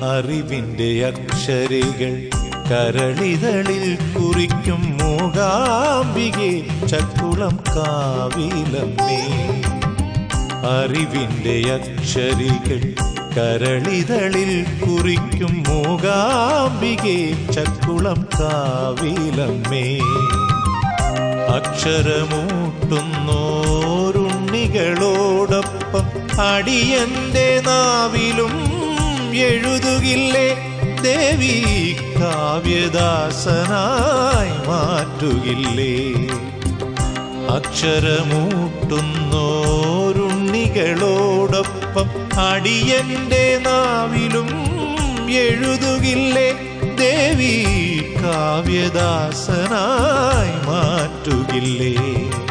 അറിവിന്റെ അക്ഷരികൾ കരളിതളിൽ കുറിക്കും മൂകാംബികെ ചക്കുളം കാവിലമ്മേ അറിവിന്റെ അക്ഷരികൾ കരളിതളിൽ കുറിക്കും മൂകാംബികെ ചക്കുളം കാവിലമ്മേ അക്ഷരമൂട്ടുന്നോരുണ്ണികളോടൊപ്പം അടിയന്റെ നാവിലും എഴുതുകില്ലേ ദേവി കാവ്യദാസനായി മാറ്റുകില്ലേ അക്ഷരമൂട്ടുന്നോരുണ്ണികളോടൊപ്പം അടിയന്റെ നാവിലും എഴുതുകില്ലേ ദേവി കാവ്യദാസനായി മാറ്റുകില്ലേ